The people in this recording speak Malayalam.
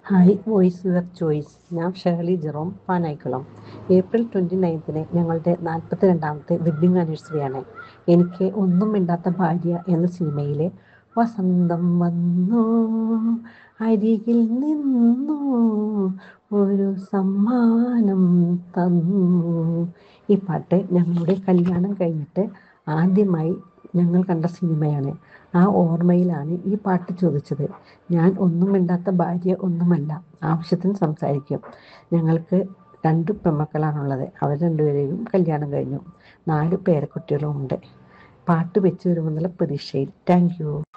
ഹായ് വോയിസ് യുവർ ചോയ്സ് ഞാൻ Shirley Jerome Panayikulam April twenty നയൻത്തിന് ഞങ്ങളുടെ നാൽപ്പത്തി രണ്ടാമത്തെ വെഡ്ഡിങ് ആനിവേഴ്സറിയാണ് എനിക്ക് ഒന്നും മിണ്ടാത്ത ഭാര്യ എന്ന സിനിമയിലെ വസന്തം വന്നു അരികിൽ നിന്നു ഒരു സമ്മാനം തന്നു ഈ പാട്ട് ഞങ്ങളുടെ കല്യാണം കഴിഞ്ഞിട്ട് ആദ്യമായി ഞങ്ങൾ കണ്ട സിനിമയാണ് ആ ഓർമ്മയിലാണ് ഈ പാട്ട് ചോദിച്ചത് ഞാൻ ഒന്നും മിണ്ടാത്ത ഭാര്യ ഒന്നുമല്ല ആവശ്യത്തിന് സംസാരിക്കും ഞങ്ങൾക്ക് രണ്ട് പെമ്മക്കളാണുള്ളത് അവർ രണ്ടുപേരെയും കല്യാണം കഴിഞ്ഞു നാല് പേരക്കുട്ടികളും ഉണ്ട് പാട്ട് വെച്ച് വരുമെന്നുള്ള പ്രതീക്ഷയിൽ താങ്ക് യു